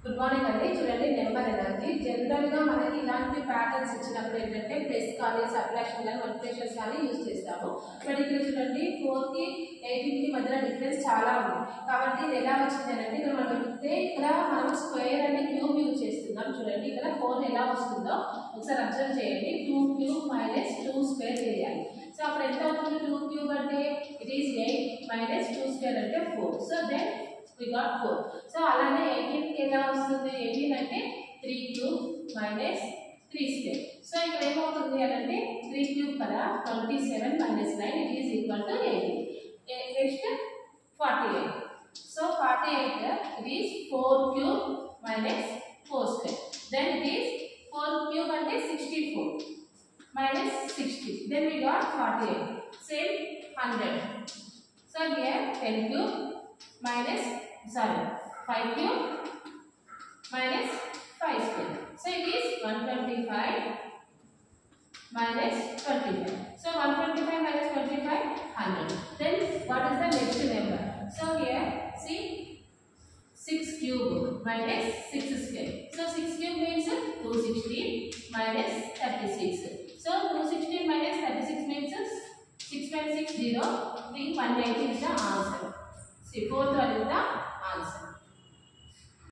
Good morning అండి చూడండి number energy general గా మనకి ఇలాంటి ప్యాటర్న్స్ ఇచ్చినప్పుడు ఏంటంటే ప్లస్ కానీ సబ్ట్రాక్షన్ కానీ మల్టిప్లికేషన్స్ కానీ యూజ్ చేస్తాము బట్ ఇక్కడ చూడండి ఫోర్ కి ఎయిటీన్ కి మధ్యలో డిఫరెన్స్ చాలా ఉంది కాబట్టి ఇది ఎలా వచ్చింది అంటే ఇక్కడ మనం చూస్తే ఇక్కడ మనం స్క్వేర్ అని క్యూబ్ యూజ్ చేస్తున్నాం చూడండి ఇక్కడ ఫోర్ ఎలా వస్తుందో ఒకసారి అబ్జర్వ్ చేయండి two cube minus two square చేయాలి సో అప్పుడు ఎంత అవుతుంది టూ క్యూబ్ అంటే it is eight minus two square అంటే four so then we got four so అలానే ఎయిటీన్కి ఎలా వస్తుంది ఎయిటీన్ అంటే three cube minus three square so ఇక్కడ ఏమవుతుంది అని అంటే త్రీ క్యూబ్ కదా twenty seven minus nine it is equal to eighteen next forty eight so forty eight it is four cube minus four square then it is four cube అంటే sixty four minus 60. Then we got 48. Same 100. So here 10 cube minus, sorry, 5 cube minus 5 square. So it is 125 minus 25. So 125 minus 25, 100. Then what is the next number? So here, see 6 cube minus 6 square. So 6 cube means 260 minus 36. So 260 minus 36 means 6.60. 3 180 is the answer. See fourth one is the